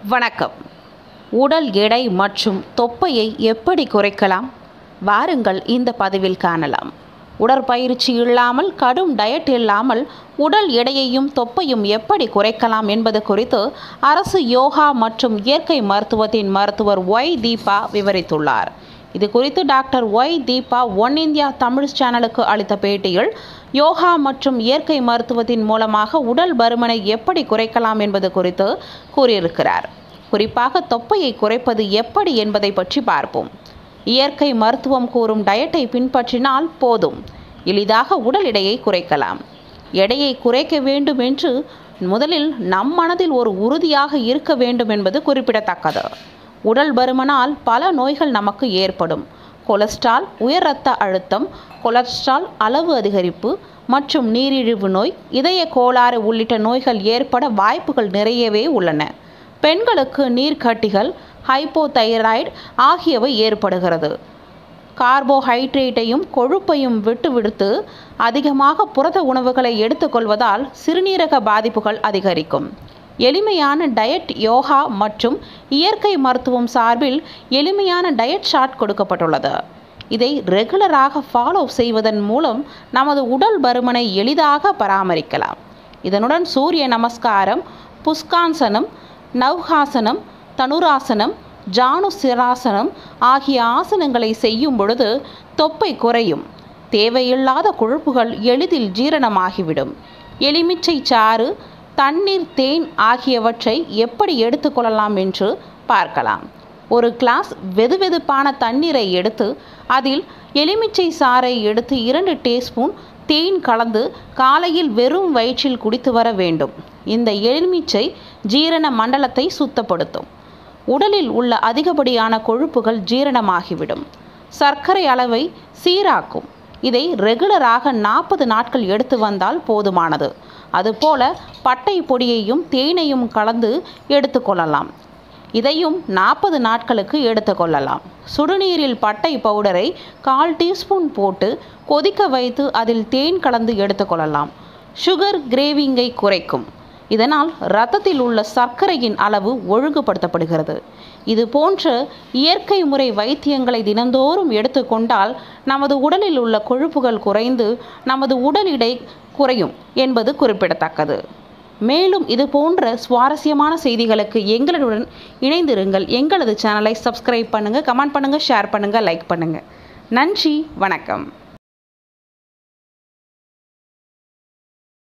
வணக்கம் உடல் எடை மற்றும் தொப்பையை எப்படி குறைக்கலாம் வாருங்கள் இந்த பதிவில் காணலாம் உடற்பயிற்சி இல்லாமல் கடும் டயட் இல்லாமல் உடல் எடையையும் தொப்பையும் எப்படி குறைக்கலாம் என்பது குறித்து அரசு யோகா மற்றும் இயற்கை மருத்துவத்தின் மருத்துவர் ஒய் தீபா விவரித்துள்ளார் இது குறித்து doctor Y Deepa One India Tamil சேனலுக்கு அளித்த பேட்டியில் யோகா மற்றும் இயற்கை மருத்துவத்தின் மூலமாக உடல் பருமனை எப்படி குறைக்கலாம் என்பது குறித்து கூறியிருக்கிறார் குறிப்பாக தொப்பையை குறைப்பது எப்படி என்பதை பற்றி பார்ப்போம் இயற்கை மருத்துவம் கூறும் டயட்டை பின்பற்றினால் போதும் எளிதாக உடல் எடையை குறைக்கலாம் எடையை குறைக்க வேண்டும் என்று முதலில் நம் மனதில் ஒரு உறுதியாக இருக்க வேண்டும் என்பது குறிப்பிடத்தக்கது உடல் பருமனால் பல நோய்கள் நமக்கு ஏற்படும் கொலஸ்ட்ரால் உயர் இரத்த அழுத்தம் கொலஸ்ட்ரால் அளவு அதிகரிப்பு மற்றும் நீரிழிவு நோய் இதய கோளாறு உள்ளிட்ட நோய்கள் ஏற்பட வாய்ப்புகள் நிறையவே உள்ளன பெண்களுக்கு நீர்க்கட்டிகள் ஹைப்போதைராய்டு ஆகியவை ஏற்படுகிறது கார்போஹைட்ரேட்டையும் கொழுப்பையும் விட்டு விடுத்து அதிகமாக புரத உணவுகளை எடுத்துக்கொள்வதால் சிறுநீரக பாதிப்புகள் அதிகரிக்கும் எளிமையான டயட் யோகா மற்றும் இயற்கை மருத்துவம் சார்பில் எளிமையான டயட் சார்ட் கொடுக்கப்பட்டுள்ளது இதை ரெகுலராக ஃபாலோ செய்வதன் மூலம் நமது உடல் பருமனை எளிதாக பராமரிக்கலாம் இதனுடன் சூரிய நமஸ்காரம் புஷ்காசனம் நவ்ஹாசனம் தனுராசனம் ஜானுசிராசனம் ஆகிய ஆசனங்களை செய்யும் பொழுது தொப்பை குறையும் தேவையில்லாத கொழுப்புகள் எளிதில் ஜீரணமாகிவிடும் எலுமிச்சை சாறு தண்ணீர் தேன் ஆகியவற்றை எப்படி எடுத்துக்கொள்ளலாம் என்று பார்க்கலாம் ஒரு கிளாஸ் வெதுவெதுப்பான தண்ணீரை எடுத்து அதில் எலுமிச்சை சாறை எடுத்து இரண்டு டீஸ்பூன் தேன் கலந்து காலையில் வெறும் வயிற்றில் குடித்து வர வேண்டும் இந்த எலுமிச்சை ஜீரண மண்டலத்தை சுத்தப்படுத்தும் உடலில் உள்ள அதிகப்படியான கொழுப்புகள் ஜீரணமாகிவிடும் சர்க்கரை அளவை சீராக்கும் இதை ரெகுலராக நாற்பது நாட்கள் எடுத்து வந்தால் போதுமானது அதுபோல பட்டை பொடியையும் தேனையும் கலந்து எடுத்துக்கொள்ளலாம் இதையும் நாற்பது நாட்களுக்கு எடுத்துக்கொள்ளலாம் சுடுநீரில் பட்டை பவுடரை கால் டீஸ்பூன் போட்டு கொதிக்க வைத்து அதில் தேன் கலந்து எடுத்துக்கொள்ளலாம் சுகர் கிரேவிங்கை குறைக்கும் இதனால் இரத்தத்தில் உள்ள சர்க்கரையின் அளவு ஒழுங்குபடுத்தப்படுகிறது இது போன்ற இயற்கை முறை வைத்தியங்களை தினந்தோறும் எடுத்துக்கொண்டால் நமது உடலில் உள்ள கொழுப்புகள் குறைந்து நமது உடல் எடை குறையும் என்பது குறிப்பிடத்தக்கது மேலும் இது போன்ற சுவாரஸ்யமான செய்திகளுக்கு எங்களுடன் இணைந்திருங்கள் எங்களது சேனலை சப்ஸ்கிரைப் பண்ணுங்கள் கமெண்ட் பண்ணுங்கள் ஷேர் பண்ணுங்கள் லைக் பண்ணுங்கள் நன்றி வணக்கம்